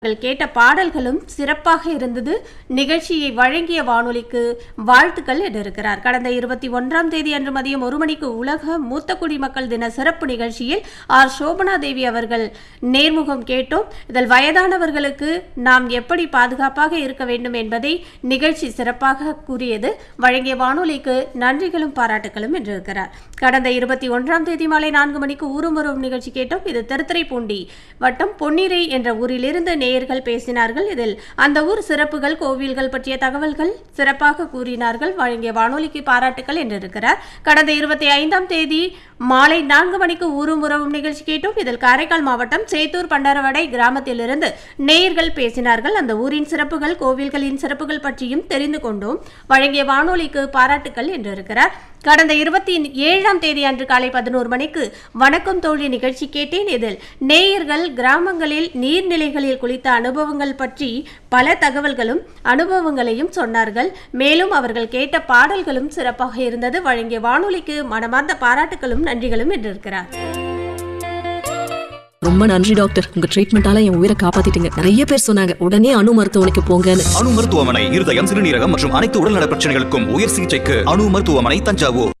நீங்கள் கேட்ட பாடல்களும் சிறப்பாக இருந்தது நிகழ்ச்சியை வழங்கிய வானொலிக்கு வாழ்த்துக்கள் என்றிருக்கிறார் கடந்த இருபத்தி ஒன்றாம் தேதி அன்று மதியம் ஒரு மணிக்கு உலக மூத்த குடிமக்கள் தின சிறப்பு நிகழ்ச்சியில் ஆர் சோபனா தேவி அவர்கள் நேர்முகம் கேட்டோம் இதில் வயதானவர்களுக்கு நாம் எப்படி பாதுகாப்பாக இருக்க வேண்டும் என்பதை நிகழ்ச்சி சிறப்பாக கூறியது வழங்கிய வானொலிக்கு நன்றிகளும் பாராட்டுகளும் என்றிருக்கிறார் கடந்த இருபத்தி ஒன்றாம் தேதி மாலை நான்கு மணிக்கு ஊரும் வரும் நிகழ்ச்சி கேட்டோம் இது திருத்துறைப்பூண்டி வட்டம் பொன்னிரை என்ற ஊரிலிருந்து நேயர்கள் பேசினார்கள் இதில் அந்த ஊர் சிறப்புகள் கோவில்கள் பற்றிய தகவல்கள் சிறப்பாக கூறினார்கள் வழங்கிய வானொலிக்கு பாராட்டுகள் என்றிருக்கிறார் கடந்த இருபத்தி ஐந்தாம் தேதி மாலை நான்கு மணிக்கு ஊரும் உறவும் நிகழ்ச்சி கேட்டோம் இதில் காரைக்கால் மாவட்டம் சேத்தூர் பண்டரவடை கிராமத்திலிருந்து நேயர்கள் பேசினார்கள் அந்த ஊரின் சிறப்புகள் கோவில்களின் சிறப்புகள் பற்றியும் தெரிந்து கொண்டோம் வழங்கிய வானொலிக்கு பாராட்டுகள் என்றிருக்கிறார் கடந்த இருபத்தி ஏழாம் தேதி அன்று காலை பதினோரு மணிக்கு வணக்கம் தோழி நிகழ்ச்சி கேட்டேன் இதில் நேயர்கள் கிராமங்களில் நீர்நிலைகளில் குளித்த அனுபவங்கள் பற்றி பல தகவல்களும் அனுபவங்களையும் சொன்னார்கள் மேலும் அவர்கள் கேட்ட பாடல்களும் சிறப்பாக இருந்தது வழங்கிய வானொலிக்கு மனமார்ந்த பாராட்டுகளும் நன்றிகளும் என்றிருக்கிறார் ரொம்ப நன்றி டாக்டர் உங்க ட்ரீட்மெண்டால என் உயிரை காப்பாத்திட்டீங்க நிறைய பேர் சொன்னாங்க உடனே அணு மருத்துவமனைக்கு போங்கன்னு அணு மருத்துவமனை இருதயம் சிறுநீரகம் மற்றும் அனைத்து உடல்நல பிரச்சனைகளுக்கும் உயர் சிகிச்சைக்கு அணு மருத்துவமனை தஞ்சாவூர்